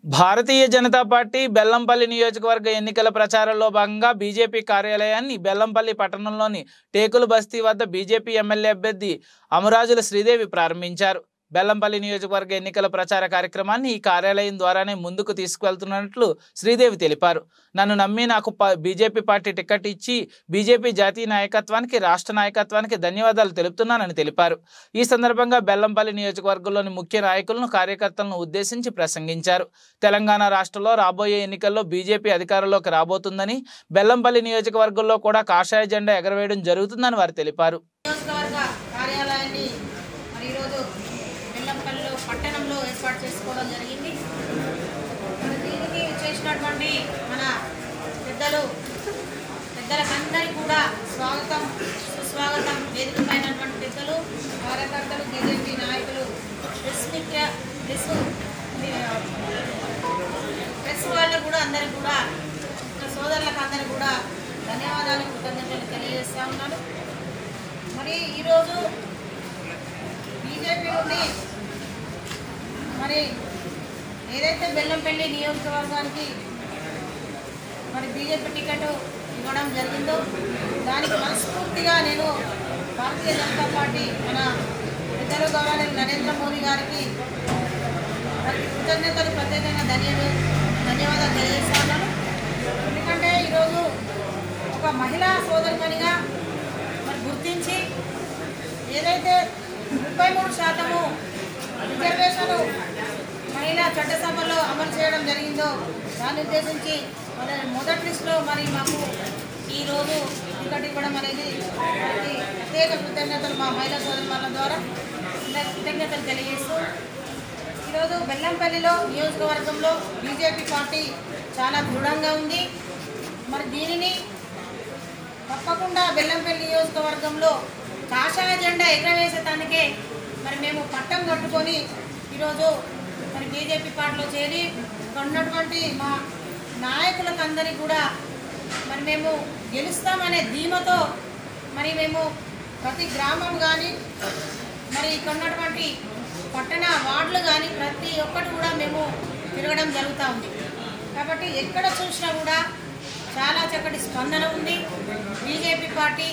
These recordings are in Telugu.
భారతీయ జనతా పార్టీ బెల్లంపల్లి నియోజకవర్గ ఎన్నికల ప్రచారంలో భాగంగా బీజేపీ కార్యాలయాన్ని బెల్లంపల్లి పట్టణంలోని టేకుల బస్తీ వద్ద బీజేపీ ఎమ్మెల్యే అభ్యర్థి అమరాజుల శ్రీదేవి ప్రారంభించారు బెల్లంపల్లి నియోజకవర్గ ఎన్నికల ప్రచార కార్యక్రమాన్ని ఈ కార్యాలయం ద్వారానే ముందుకు తీసుకువెళ్తున్నట్లు శ్రీదేవి తెలిపారు నన్ను నమ్మి నాకు ప- బీజేపీ పార్టీ టికెట్ ఇచ్చి బీజేపీ జాతీయ నాయకత్వానికి రాష్ట్ర నాయకత్వానికి ధన్యవాదాలు తెలుపుతున్నానని తెలిపారు ఈ సందర్భంగా బెల్లంపల్లి నియోజకవర్గంలోని ముఖ్య నాయకులను కార్యకర్తలను ఉద్దేశించి ప్రసంగించారు తెలంగాణ రాష్ట్రంలో రాబోయే ఎన్నికల్లో బీజేపీ అధికారంలోకి రాబోతుందని బెల్లంపల్లి నియోజకవర్గంలో కూడా కాషాయ జెండా ఎగరవేయడం జరుగుతుందని వారు తెలిపారు నియోజకవర్గ కార్యాలయాన్ని మరి ఈరోజు బెల్లంపల్లిలో పట్టణంలో ఏర్పాటు చేసుకోవడం జరిగింది మరి దీనికి చేసినటువంటి మన పెద్దలు పెద్దలకందరికీ కూడా స్వాగతం సుస్వాగతం వేదికమైనటువంటి పెద్దలు కార్యకర్తలు బీజేపీ నాయకులు ప్రెస్ మిత్ర ప్రెస్ ప్రెస్ వాళ్ళకు కూడా అందరికి కూడా ఇంకా సోదరులకు అందరికి కూడా ధన్యవాదాలు కృతజ్ఞతలు తెలియజేస్తా ఉన్నాను మరి ఈరోజు బీజేపీ నుండి మరి ఏదైతే బెల్లంపల్లి నియోజకవర్గానికి మరి బీజేపీ టికెట్ ఇవ్వడం జరిగిందో దానికి మనస్ఫూర్తిగా నేను భారతీయ జనతా పార్టీ మన పెద్దలు గౌరవ నరేంద్ర మోదీ గారికి వారికి కృతజ్ఞతలు ప్రత్యేకంగా ధన్యవాదాలు ధన్యవాదాలు తెలియజేస్తున్నాను ఎందుకంటే ఈరోజు ఒక మహిళా సోదరిమణిగా మరి గుర్తించి ఏదైతే ముప్పై మూడు శాతము రిజర్వేషన్ మహిళా చట్టసభలో అమలు చేయడం జరిగిందో దాన్ని ఉద్దేశించి మరి మొదటి లిస్టులో మరి మాకు ఈరోజు టికెట్ ఇవ్వడం అనేది వారికి ప్రత్యేక కృతజ్ఞతలు మా మహిళా సోదరుల ద్వారా కృతజ్ఞతలు తెలియజేస్తూ ఈరోజు బెల్లంపల్లిలో నియోజకవర్గంలో బీజేపీ పార్టీ చాలా దృఢంగా ఉంది మరి దీనిని తప్పకుండా బెల్లంపల్లి నియోజకవర్గంలో కాషాయ జెండా ఎగరవేసేదానికే మరి మేము పట్టం కట్టుకొని ఈరోజు మరి బీజేపీ పార్టీలో చేరి ఇక్కడ ఉన్నటువంటి మా నాయకులకు అందరికీ కూడా మరి మేము గెలుస్తామనే ధీమతో మరి మేము ప్రతి గ్రామం కానీ మరి ఇక్కడ ఉన్నటువంటి పట్టణ వార్డులు కానీ ప్రతి ఒక్కటి కూడా మేము తిరగడం జరుగుతూ ఉంది కాబట్టి ఎక్కడ చూసినా కూడా చాలా చక్కటి స్పందన ఉంది బీజేపీ పార్టీ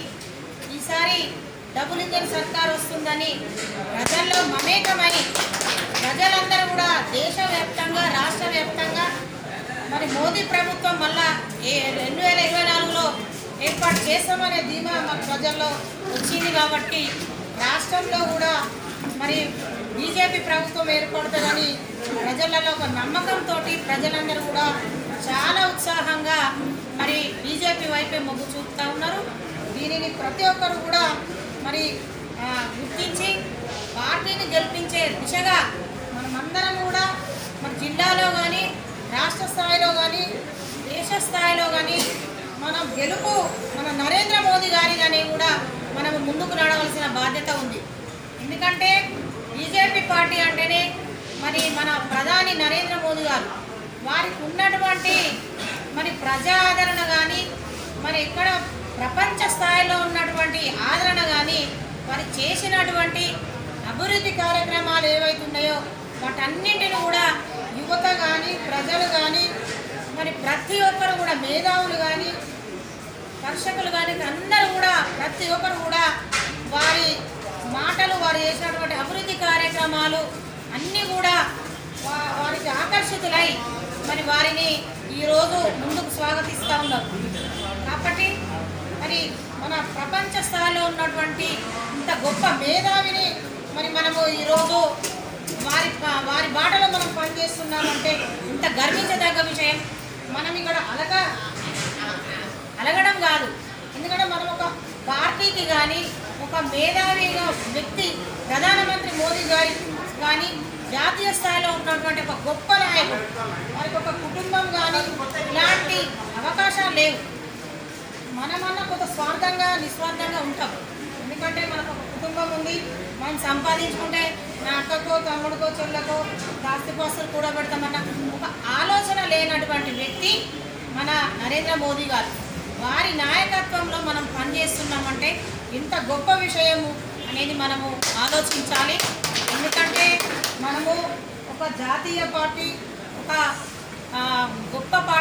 ఈసారి డబుల్ ఇంజన్ సర్కార్ వస్తుందని ప్రజల్లో మమేకమై ప్రజలందరూ కూడా దేశవ్యాప్తంగా రాష్ట్ర వ్యాప్తంగా మరి మోదీ ప్రభుత్వం మళ్ళా ఏ రెండు వేల ఇరవై నాలుగులో ఏర్పాటు చేస్తామనే ధీమా మన ప్రజల్లో వచ్చింది కాబట్టి రాష్ట్రంలో కూడా మరి బీజేపీ ప్రభుత్వం ఏర్పడుతుందని ప్రజలలో ఒక నమ్మకంతో ప్రజలందరూ కూడా చాలా ఉత్సాహంగా మరి బీజేపీ వైపే మొగ్గు చూపుతూ ఉన్నారు దీనిని ప్రతి ఒక్కరు కూడా మరి ఆ, గుర్తించి పార్టీని గెలిపించే దిశగా మనమందరం కూడా మన జిల్లాలో కానీ రాష్ట్ర స్థాయిలో కానీ దేశ స్థాయిలో కానీ మనం గెలుపు మన నరేంద్ర మోదీ గారిగానే కూడా మనం ముందుకు నడవలసిన బాధ్యత ఉంది ఎందుకంటే బీజేపీ పార్టీ అంటేనే మరి మన ప్రధాని నరేంద్ర మోదీ గారు వారికి ఉన్నటువంటి మరి ప్రజా ఆదరణ కానీ మరి ఇక్కడ ప్రపంచ స్థాయిలో ఉన్నటువంటి ఆదరణ కానీ వారు చేసినటువంటి అభివృద్ధి కార్యక్రమాలు ఏవైతే ఉన్నాయో వాటన్నింటిని కూడా యువత కానీ ప్రజలు కానీ మరి ప్రతి ఒక్కరు కూడా మేధావులు కానీ కర్షకులు కానీ అందరూ కూడా ప్రతి ఒక్కరు కూడా వారి మాటలు వారు చేసినటువంటి అభివృద్ధి కార్యక్రమాలు అన్నీ కూడా వా- వారికి ఆకర్షితులై మరి వారిని ఈరోజు ముందుకు స్వాగతిస్తూ ఉన్నారు కాబట్టి మరి మన ప్రపంచ స్థాయిలో ఉన్నటువంటి ఇంత గొప్ప మేధావిని మరి మనము ఈరోజు వారి ప- వారి బాటలో మనం పనిచేస్తున్నామంటే ఇంత గర్వించదగ్గ విషయం మనం ఇక్కడ అలగ అలగడం కాదు ఎందుకంటే మనం ఒక పార్టీకి కానీ ఒక మేధావిగా వ్యక్తి ప్రధానమంత్రి మోదీ గారి కానీ జాతీయ స్థాయిలో ఉన్నటువంటి ఒక గొప్ప నాయకుడు వారికి ఒక కుటుంబం కానీ ఇలాంటి అవకాశాలు లేవు మనమన్నా కొంత స్వార్థంగా నిస్వార్థంగా ఉంటాం ఎందుకంటే మనకు ఒక కుటుంబం ఉంది మనం సంపాదించుకుంటే నా అక్కకో తమ్ముడికో చెల్లెకో ఆస్తిపాస్తులు కూడా పెడతామన్న ఒక ఆలోచన లేనటువంటి వ్యక్తి మన నరేంద్ర మోదీ గారు వారి నాయకత్వంలో మనం పనిచేస్తున్నామంటే ఇంత గొప్ప విషయము అనేది మనము ఆలోచించాలి ఎందుకంటే మనము ఒక జాతీయ పార్టీ ఒక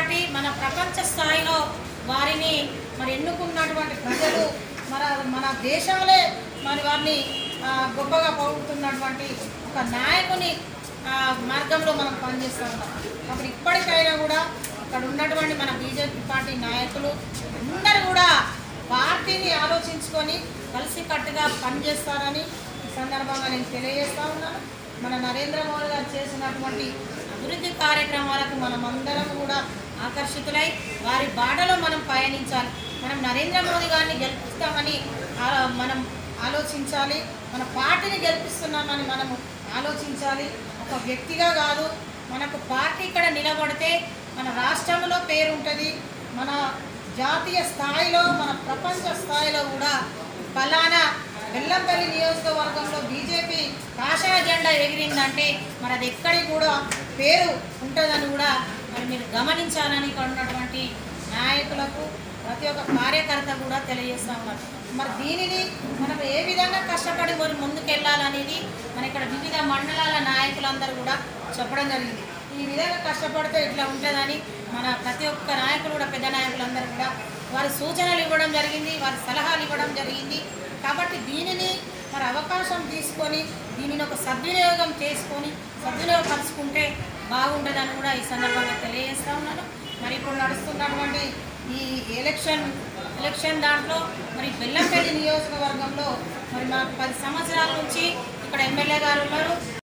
పార్టీ మన ప్రపంచ స్థాయిలో వారిని మరి ఎన్నుకున్నటువంటి ప్రజలు మన మన దేశంలో మరి వారిని ఆ, గొప్పగా పొగుడుతున్నటువంటి ఒక నాయకుని ఆ, మార్గంలో మనం పనిచేస్తూ ఉన్నాం కాబట్టి ఇప్పటికైనా కూడా ఇక్కడ ఉన్నటువంటి మన బీజేపీ పార్టీ నాయకులు అందరూ కూడా పార్టీని ఆలోచించుకొని కలిసికట్టుగా పనిచేస్తారని ఈ సందర్భంగా నేను తెలియజేస్తా ఉన్నాను మన నరేంద్ర మోడీ గారు చేసినటువంటి అభివృద్ధి కార్యక్రమాలకు మనం అందరం కూడా ఆకర్షితులై వారి బాటలో మనం పయనించాలి మనం నరేంద్ర మోదీ గారిని గెలిపిస్తామని ఆ- మనం ఆలోచించాలి మన పార్టీని గెలిపిస్తున్నామని మనము ఆలోచించాలి ఒక వ్యక్తిగా కాదు మనకు పార్టీ ఇక్కడ నిలబడితే మన రాష్ట్రంలో పేరు ఉంటుంది మన జాతీయ స్థాయిలో మన ప్రపంచ స్థాయిలో కూడా ఫలానా బెల్లంపల్లి నియోజకవర్గంలో బీజేపీ కాషాయ జెండా ఎగిరిందంటే మరి అది ఎక్కడికి కూడా పేరు ఉంటుందని కూడా మరి మీరు గమనించాలని ఇక్కడ ఉన్నటువంటి నాయకులకు ప్రతి ఒక్క కార్యకర్త కూడా తెలియజేస్తా ఉన్నారు మరి దీనిని మనం ఏ విధంగా కష్టపడి మరి ముందుకెళ్ళాలనేది మన ఇక్కడ వివిధ మండలాల నాయకులందరూ కూడా చెప్పడం జరిగింది ఈ విధంగా కష్టపడితే ఇట్లా ఉంటుందని మన ప్రతి ఒక్క నాయకులు కూడా పెద్ద నాయకులందరూ కూడా వారి సూచనలు ఇవ్వడం జరిగింది వారి సలహాలు ఇవ్వడం జరిగింది కాబట్టి దీనిని మరి అవకాశం తీసుకొని దీనిని ఒక సద్వినియోగం చేసుకొని సద్వినియోగపరుచుకుంటే బాగుంటుందని కూడా ఈ సందర్భంగా తెలియజేస్తా ఉన్నాను మరి ఇప్పుడు నడుస్తున్నటువంటి ఈ ఎలక్షన్ ఎలక్షన్ దాంట్లో మరి బెల్లంపల్లి నియోజకవర్గంలో మరి మాకు పది సంవత్సరాల నుంచి ఇక్కడ ఎమ్మెల్యే గారు ఉన్నారు